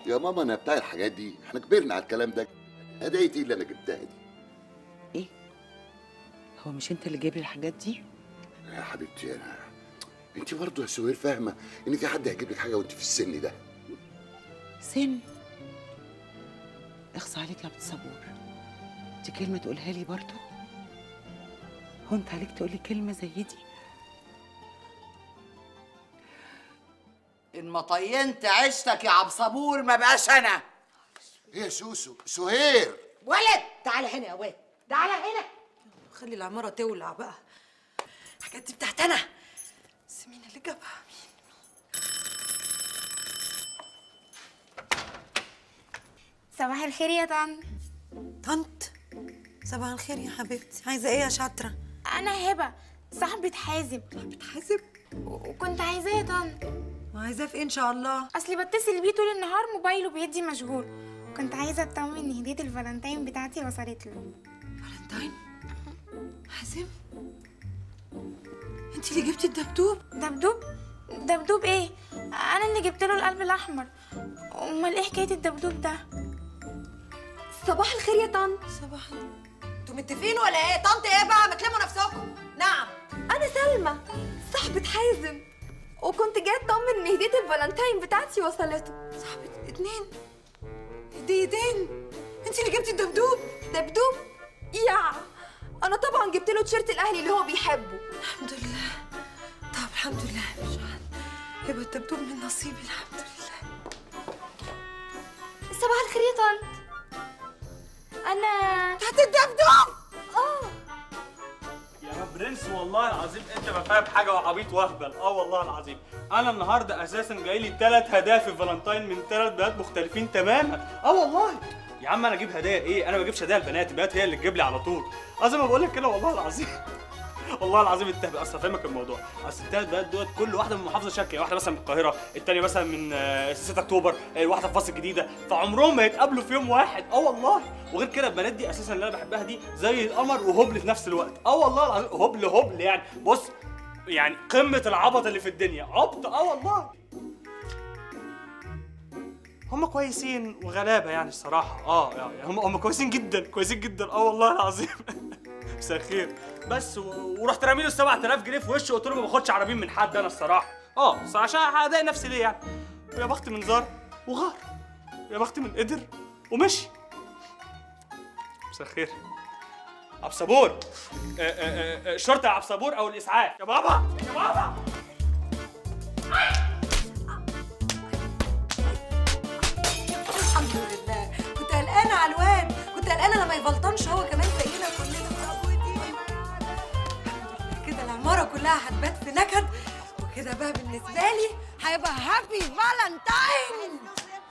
يا ماما انا بتاع الحاجات دي احنا كبرنا على الكلام ده هدايا ايه اللي انا جبتها دي ايه هو مش انت اللي جايب لي الحاجات دي يا حبيبتي انا انت برضه يا سهير فاهمه ان في حد هيجيب لك حاجه وانت في السن ده سن اخص عليك يا عبد الصبور دي كلمه تقولها لي برضو هو انت عليك تقولي كلمه زي دي ان ما طينت عيشتك يا عبد صبور ما بقاش انا ايه يا سوسو سهير ولد تعال هنا يا واد تعال هنا خلي العمارة تولع بقى الحاجات دي بتاعت أنا بس مين اللي جابها مين صباح الخير يا طن طنط صباح الخير يا حبيبتي عايزة إيه يا شاطرة انا هبه صاحبة حازم بتحاسب وكنت عايزاه يا طن وعايزاه في إيه إن شاء الله اصلي بتصل بيه طول النهار موبايله بيدي مشغول كنت عايزه اطمن ان هديه الفالنتين بتاعتي وصلت له فالنتين حازم انت اللي جبتي الدبدوب دبدوب دبدوب ايه انا اللي جبت له القلب الاحمر امال ايه حكايه الدبدوب ده صباح الخير يا طن صباح انتوا متفقين ولا ايه طنط ايه بقى ما تلموا نفسكم نعم انا سلمى صاحبة حازم وكنت جايه اطمن ان هديه الفالنتين بتاعتي وصلته صاحبة اتنين هديتين انت اللي جبتي الدبدوب دبدوب يا انا طبعا جبت له تيشيرت الاهلي اللي هو بيحبه الحمد لله طب الحمد لله مش عارف يبقى الدبدوب من نصيبي الحمد لله صباح الخير يا طنط انا هات الدبدوب اه يا برنس والله العظيم انت ما فاهم حاجه وعبيط واهبل اه والله العظيم انا النهارده اساسا جاي لي ثلاث هدايا في فالنتاين من ثلاث بنات مختلفين تماما اه والله يا عم انا اجيب هدايا ايه انا ما بجيبش هدايا البنات البنات هي اللي تجيب لي على طول اه زي ما بقول لك كده والله العظيم والله العظيم انت اصل فاهمك الموضوع اصل الثلاث بنات دول كل واحده من محافظه شكل واحده مثلا من القاهره الثانيه مثلا من آه، 6 اكتوبر آه، واحده في مصر الجديده فعمرهم ما يتقابلوا في يوم واحد اه والله وغير كده البنات دي اساسا اللي انا بحبها دي زي القمر وهبل في نفس الوقت اه والله العظيم هبل هبل يعني بص يعني قمه العبط اللي في الدنيا عبط اه والله هم كويسين وغلابه يعني الصراحه اه يعني هم هم كويسين جدا كويسين جدا اه والله العظيم مساء الخير بس و... ورحت رامي له 7000 جنيه في وشه قلت له ما باخدش عربين من حد انا الصراحه اه بس عشان هضايق نفسي ليه يعني ويا بخت من زار وغار يا بخت من قدر ومشي مساء الخير عبد صبور آه، آه، آه، الشرطه يا عبد صبور او الاسعاف يا بابا يا بابا الحمد لله كنت قلقانة على الواد كنت قلقانة لما يبلطنش هو كمان زينا كلنا أبوتي الحمد لله كده العمارة كلها هتبات في نكد وكده بقى بالنسبة لي هيبقى هابي فالنتاين